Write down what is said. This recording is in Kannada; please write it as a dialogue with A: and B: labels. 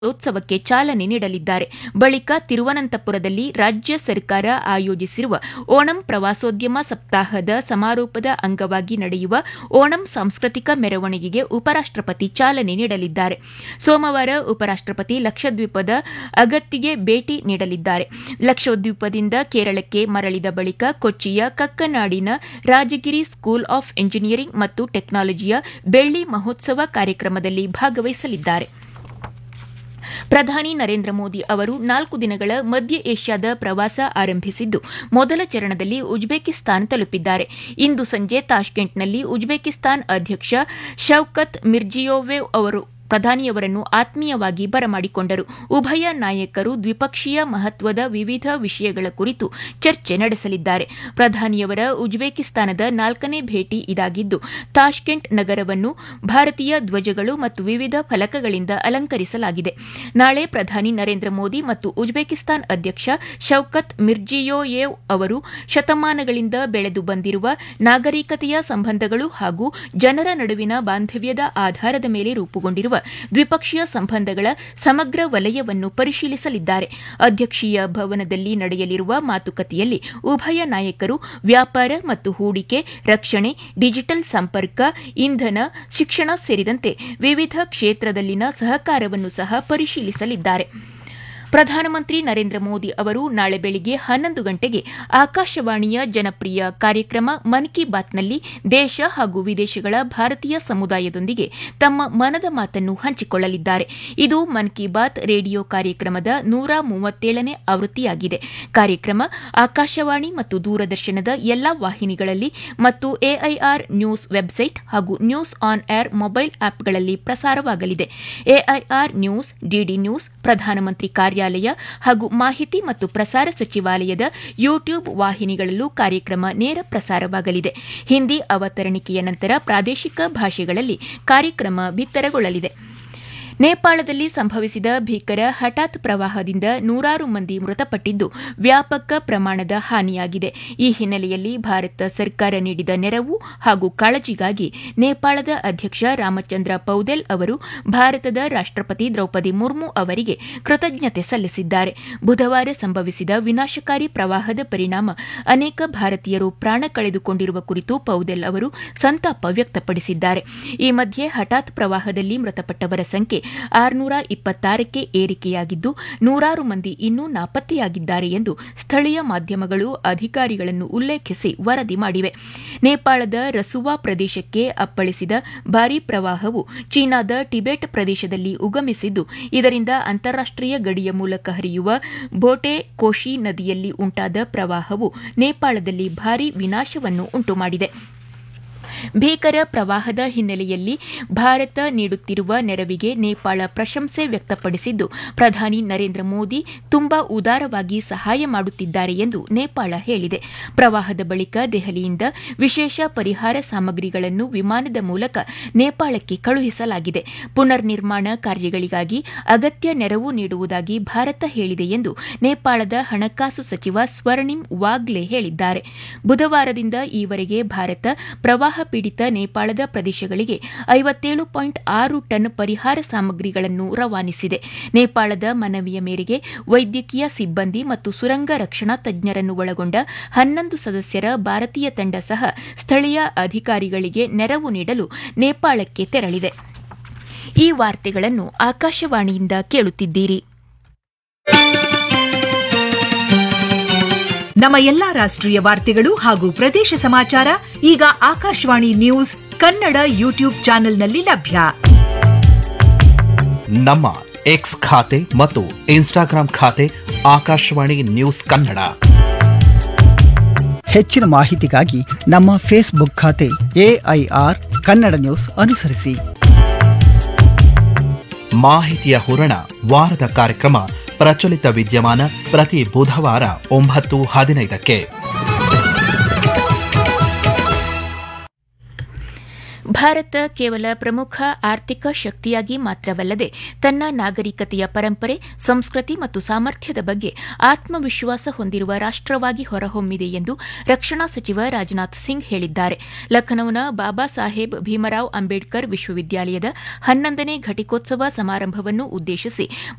A: ಉತ್ಸವಕ್ಕೆ ಚಾಲನೆ ನೀಡಲಿದ್ದಾರೆ ಬಳಿಕ ತಿರುವನಂತಪುರದಲ್ಲಿ ರಾಜ್ಯ ಸರ್ಕಾರ ಆಯೋಜಿಸಿರುವ ಓಣಂ ಪ್ರವಾಸೋದ್ಯಮ ಸಪ್ತಾಹದ ಸಮಾರೋಪದ ಅಂಗವಾಗಿ ನಡೆಯುವ ಓಣಂ ಸಾಂಸ್ಕೃತಿಕ ಮೆರವಣಿಗೆಗೆ ಉಪರಾಷ್ಟಪತಿ ಚಾಲನೆ ನೀಡಲಿದ್ದಾರೆ ಸೋಮವಾರ ಉಪರಾಷ್ಟಪತಿ ಲಕ್ಷದ್ವೀಪದ ಅಗತ್ತಿಗೆ ಭೇಟಿ ನೀಡಲಿದ್ದಾರೆ ಲಕ್ಷದ್ವೀಪದಿಂದ ಕೇರಳಕ್ಕೆ ಮರಳಿದ ಬಳಿಕ ಕೊಚ್ಚಿಯ ಕಕ್ಕನಾಡಿನ ರಾಜಗಿರಿ ಸ್ಕೂಲ್ ಆಫ್ ಎಂಜಿನಿಯರಿಂಗ್ ಮತ್ತು ಟೆಕ್ನಾಲಜಿಯ ಬೆಳ್ಳಿ ಮಹೋತ್ಸವ ಕಾರ್ಯಕ್ರಮದಲ್ಲಿ ಭಾಗವಹಿಸಲಿದ್ದಾರೆ ಪ್ರಧಾನಿ ನರೇಂದ್ರ ಮೋದಿ ಅವರು ನಾಲ್ಕು ದಿನಗಳ ಮಧ್ಯ ಏಷ್ಯಾದ ಪ್ರವಾಸ ಆರಂಭಿಸಿದ್ದು ಮೊದಲ ಚರಣದಲ್ಲಿ ಉಜ್ಬೇಕಿಸ್ತಾನ್ ತಲುಪಿದ್ದಾರೆ ಇಂದು ಸಂಜೆ ತಾಷ್ಕೆಂಟ್ನಲ್ಲಿ ಉಜ್ಬೇಕಿಸ್ತಾನ್ ಅಧ್ಯಕ್ಷ ಶೌಕತ್ ಮಿರ್ಜಿಯೋವೆವ್ ಅವರು ಪ್ರಧಾನಿಯವರನ್ನು ಆತ್ಮೀಯವಾಗಿ ಬರಮಾಡಿಕೊಂಡರು ಉಭಯ ನಾಯಕರು ದ್ವಿಪಕ್ಷೀಯ ಮಹತ್ವದ ವಿವಿಧ ವಿಷಯಗಳ ಕುರಿತು ಚರ್ಚೆ ನಡೆಸಲಿದ್ದಾರೆ ಪ್ರಧಾನಿಯವರ ಉಜ್ಬೇಕಿಸ್ತಾನದ ನಾಲ್ಕನೇ ಭೇಟಿ ಇದಾಗಿದ್ದು ತಾಷ್ಕೆಂಟ್ ನಗರವನ್ನು ಭಾರತೀಯ ಧ್ವಜಗಳು ಮತ್ತು ವಿವಿಧ ಫಲಕಗಳಿಂದ ಅಲಂಕರಿಸಲಾಗಿದೆ ನಾಳೆ ಪ್ರಧಾನಿ ನರೇಂದ್ರ ಮೋದಿ ಮತ್ತು ಉಜ್ಬೇಕಿಸ್ತಾನ್ ಅಧ್ಯಕ್ಷ ಶೌಕತ್ ಮಿರ್ಜಿಯೋಯೇವ್ ಅವರು ಶತಮಾನಗಳಿಂದ ಬೆಳೆದು ಬಂದಿರುವ ನಾಗರಿಕತೆಯ ಸಂಬಂಧಗಳು ಹಾಗೂ ಜನರ ನಡುವಿನ ಬಾಂಧವ್ಯದ ಆಧಾರದ ಮೇಲೆ ರೂಪುಗೊಂಡಿರುವ ದ್ವಿಪಕ್ಷೀಯ ಸಂಬಂಧಗಳ ಸಮಗ್ರ ವಲಯವನ್ನು ಪರಿಶೀಲಿಸಲಿದ್ದಾರೆ ಅಧ್ಯಕ್ಷೀಯ ಭವನದಲ್ಲಿ ನಡೆಯಲಿರುವ ಮಾತುಕತೆಯಲ್ಲಿ ಉಭಯ ನಾಯಕರು ವ್ಯಾಪಾರ ಮತ್ತು ಹೂಡಿಕೆ ರಕ್ಷಣೆ ಡಿಜಿಟಲ್ ಸಂಪರ್ಕ ಇಂಧನ ಶಿಕ್ಷಣ ಸೇರಿದಂತೆ ವಿವಿಧ ಕ್ಷೇತ್ರದಲ್ಲಿನ ಸಹಕಾರವನ್ನು ಸಹ ಪರಿಶೀಲಿಸಲಿದ್ದಾರೆ ಪ್ರಧಾನಮಂತ್ರಿ ನರೇಂದ್ರ ಮೋದಿ ಅವರು ನಾಳೆ ಬೆಳಿಗ್ಗೆ ಹನ್ನೊಂದು ಗಂಟೆಗೆ ಆಕಾಶವಾಣಿಯ ಜನಪ್ರಿಯ ಕಾರ್ಯಕ್ರಮ ಮನ್ ಕಿ ಬಾತ್ನಲ್ಲಿ ದೇಶ ಹಾಗೂ ವಿದೇಶಗಳ ಭಾರತೀಯ ಸಮುದಾಯದೊಂದಿಗೆ ತಮ್ಮ ಮನದ ಮಾತನ್ನು ಹಂಚಿಕೊಳ್ಳಲಿದ್ದಾರೆ ಇದು ಮನ್ ಕಿ ಬಾತ್ ರೇಡಿಯೋ ಕಾರ್ಯಕ್ರಮದ ನೂರ ಮೂವತ್ತೇಳನೇ ಆವೃತ್ತಿಯಾಗಿದೆ ಕಾರ್ಯಕ್ರಮ ಆಕಾಶವಾಣಿ ಮತ್ತು ದೂರದರ್ಶನದ ಎಲ್ಲಾ ವಾಹಿನಿಗಳಲ್ಲಿ ಮತ್ತು ಎಐಆರ್ ನ್ಯೂಸ್ ವೆಬ್ಸೈಟ್ ಹಾಗೂ ನ್ಯೂಸ್ ಆನ್ ಏರ್ ಮೊಬೈಲ್ ಆಪ್ಗಳಲ್ಲಿ ಪ್ರಸಾರವಾಗಲಿದೆ ಎಐಆರ್ ನ್ಯೂಸ್ ಡಿಡಿ ನ್ಯೂಸ್ ಪ್ರಧಾನಮಂತ್ರಿ ಕಾರ್ಯಾಲಯ ಹಾಗೂ ಮಾಹಿತಿ ಮತ್ತು ಪ್ರಸಾರ ಸಚಿವಾಲಯದ ಯೂಟ್ಯೂಬ್ ವಾಹಿನಿಗಳಲ್ಲೂ ಕಾರ್ಯಕ್ರಮ ನೇರ ಪ್ರಸಾರವಾಗಲಿದೆ ಹಿಂದಿ ಅವತರಣಿಕೆಯ ನಂತರ ಪ್ರಾದೇಶಿಕ ಭಾಷೆಗಳಲ್ಲಿ ಕಾರ್ಯಕ್ರಮ ಬಿತ್ತರಗೊಳ್ಳಲಿದೆ ನೇಪಾಳದಲ್ಲಿ ಸಂಭವಿಸಿದ ಭೀಕರ ಹಠಾತ್ ಪ್ರವಾಹದಿಂದ ನೂರಾರು ಮಂದಿ ಮೃತಪಟ್ಟಿದ್ದು ವ್ಯಾಪಕ ಪ್ರಮಾಣದ ಹಾನಿಯಾಗಿದೆ ಈ ಹಿನ್ನೆಲೆಯಲ್ಲಿ ಭಾರತ ಸರ್ಕಾರ ನೀಡಿದ ನೆರವು ಹಾಗೂ ಕಾಳಜಿಗಾಗಿ ನೇಪಾಳದ ಅಧ್ಯಕ್ಷ ರಾಮಚಂದ್ರ ಪೌದೆಲ್ ಅವರು ಭಾರತದ ರಾಷ್ಟಪತಿ ದ್ರೌಪದಿ ಮುರ್ಮು ಅವರಿಗೆ ಕೃತಜ್ಞತೆ ಸಲ್ಲಿಸಿದ್ದಾರೆ ಬುಧವಾರ ಸಂಭವಿಸಿದ ವಿನಾಶಕಾರಿ ಪ್ರವಾಹದ ಪರಿಣಾಮ ಅನೇಕ ಭಾರತೀಯರು ಪ್ರಾಣ ಕಳೆದುಕೊಂಡಿರುವ ಕುರಿತು ಪೌದೆಲ್ ಅವರು ಸಂತಾಪ ವ್ಯಕ್ತಪಡಿಸಿದ್ದಾರೆ ಈ ಮಧ್ಯೆ ಹಠಾತ್ ಪ್ರವಾಹದಲ್ಲಿ ಮೃತಪಟ್ಟವರ ಸಂಖ್ಯೆ ಆರುನೂರ ಇಪ್ಪತ್ತಾರಕ್ಕೆ ಏರಿಕೆಯಾಗಿದ್ದು ನೂರಾರು ಮಂದಿ ಇನ್ನೂ ನಾಪತ್ತೆಯಾಗಿದ್ದಾರೆ ಎಂದು ಸ್ಥಳೀಯ ಮಾಧ್ಯಮಗಳು ಅಧಿಕಾರಿಗಳನ್ನು ಉಲ್ಲೇಖಿಸಿ ವರದಿ ಮಾಡಿವೆ ನೇಪಾಳದ ರಸುವಾ ಪ್ರದೇಶಕ್ಕೆ ಅಪ್ಪಳಿಸಿದ ಭಾರೀ ಪ್ರವಾಹವು ಚೀನಾದ ಟಿಬೆಟ್ ಪ್ರದೇಶದಲ್ಲಿ ಉಗಮಿಸಿದ್ದು ಇದರಿಂದ ಅಂತಾರಾಷ್ಟೀಯ ಗಡಿಯ ಮೂಲಕ ಹರಿಯುವ ಬೋಟೆ ಕೋಶಿ ನದಿಯಲ್ಲಿ ಉಂಟಾದ ಪ್ರವಾಹವು ನೇಪಾಳದಲ್ಲಿ ಭಾರೀ ವಿನಾಶವನ್ನು ಉಂಟುಮಾಡಿದೆ ಭೀಕರ ಪ್ರವಾಹದ ಹಿನ್ನೆಲೆಯಲ್ಲಿ ಭಾರತ ನೀಡುತ್ತಿರುವ ನೆರವಿಗೆ ನೇಪಾಳ ಪ್ರಶಂಸೆ ವ್ಯಕ್ತಪಡಿಸಿದ್ದು ಪ್ರಧಾನಿ ನರೇಂದ್ರ ಮೋದಿ ತುಂಬಾ ಉದಾರವಾಗಿ ಸಹಾಯ ಮಾಡುತ್ತಿದ್ದಾರೆ ಎಂದು ನೇಪಾಳ ಹೇಳಿದೆ ಪ್ರವಾಹದ ಬಳಿಕ ದೆಹಲಿಯಿಂದ ವಿಶೇಷ ಪರಿಹಾರ ಸಾಮಗ್ರಿಗಳನ್ನು ವಿಮಾನದ ಮೂಲಕ ನೇಪಾಳಕ್ಕೆ ಕಳುಹಿಸಲಾಗಿದೆ ಪುನರ್ ನಿರ್ಮಾಣ ಕಾರ್ಯಗಳಿಗಾಗಿ ಅಗತ್ಯ ನೆರವು ನೀಡುವುದಾಗಿ ಭಾರತ ಹೇಳಿದೆ ಎಂದು ನೇಪಾಳದ ಹಣಕಾಸು ಸಚಿವ ಸ್ವರ್ಣಿಂ ವಾಗ್ಲೆ ಹೇಳಿದ್ದಾರೆ ಬುಧವಾರದಿಂದ ಈವರೆಗೆ ಭಾರತ ಪ್ರವಾಹ ಪೀಡಿತ ನೇಪಾಳದ ಪ್ರದೇಶಗಳಿಗೆ ಐವತ್ತೇಳು ಪಾಯಿಂಟ್ ಆರು ಟನ್ ಪರಿಹಾರ ಸಾಮಗ್ರಿಗಳನ್ನು ರವಾನಿಸಿದೆ ನೇಪಾಳದ ಮನವಿಯ ಮೇರೆಗೆ ವೈದ್ಯಕೀಯ ಸಿಬ್ಬಂದಿ ಮತ್ತು ಸುರಂಗ ರಕ್ಷಣಾ ತಜ್ಞರನ್ನು ಒಳಗೊಂಡ ಹನ್ನೊಂದು ಸದಸ್ಯರ ಭಾರತೀಯ ತಂಡ ಸಹ ಸ್ಥಳೀಯ ಅಧಿಕಾರಿಗಳಿಗೆ ನೆರವು ನೀಡಲು ನೇಪಾಳಕ್ಕೆ ತೆರಳಿದೆ ಈ ವಾರ್ತೆಗಳನ್ನು ಆಕಾಶವಾಣಿಯಿಂದ ಕೇಳುತ್ತಿದ್ದೀರಿ
B: ನಮ್ಮ ಎಲ್ಲಾ ರಾಷ್ಟ್ರೀಯ ವಾರ್ತೆಗಳು ಹಾಗೂ ಪ್ರದೇಶ ಸಮಾಚಾರ ಈಗ ಆಕಾಶವಾಣಿ ನ್ಯೂಸ್ ಕನ್ನಡ ಯೂಟ್ಯೂಬ್ ಚಾನೆಲ್ನಲ್ಲಿ ಲಭ್ಯ
C: ನಮ್ಮ ಎಕ್ಸ್ ಖಾತೆ ಮತ್ತು ಇನ್ಸ್ಟಾಗ್ರಾಂ ಖಾತೆ ಆಕಾಶವಾಣಿ ನ್ಯೂಸ್ ಕನ್ನಡ
D: ಹೆಚ್ಚಿನ ಮಾಹಿತಿಗಾಗಿ ನಮ್ಮ ಫೇಸ್ಬುಕ್ ಖಾತೆ ಎಐಆರ್ ಕನ್ನಡ ನ್ಯೂಸ್ ಅನುಸರಿಸಿ
C: ಮಾಹಿತಿಯ ಹೂರಣ ವಾರದ ಕಾರ್ಯಕ್ರಮ ಪ್ರಚಲಿತ ವಿದ್ಯಮಾನ ಪ್ರತಿ ಬುಧವಾರ ಒಂಬತ್ತು ಹದಿನೈದಕ್ಕೆ
A: ಭಾರತ ಕೇವಲ ಪ್ರಮುಖ ಆರ್ಥಿಕ ಶಕ್ತಿಯಾಗಿ ಮಾತ್ರವಲ್ಲದೆ ತನ್ನ ನಾಗರಿಕತೆಯ ಪರಂಪರೆ ಸಂಸ್ಕೃತಿ ಮತ್ತು ಸಾಮರ್ಥ್ಯದ ಬಗ್ಗೆ ಆತ್ಮವಿಶ್ವಾಸ ಹೊಂದಿರುವ ರಾಷ್ಟವಾಗಿ ಹೊರಹೊಮ್ಮಿದೆ ಎಂದು ರಕ್ಷಣಾ ಸಚಿವ ರಾಜನಾಥ್ ಸಿಂಗ್ ಹೇಳಿದ್ದಾರೆ ಲಖನೌನ ಬಾಬಾ ಸಾಹೇಬ್ ಭೀಮರಾವ್ ಅಂಬೇಡ್ಕರ್ ವಿಶ್ವವಿದ್ಯಾಲಯದ ಹನ್ನೊಂದನೇ ಘಟಿಕೋತ್ಸವ ಸಮಾರಂಭವನ್ನು ಉದ್ದೇಶಿಸಿ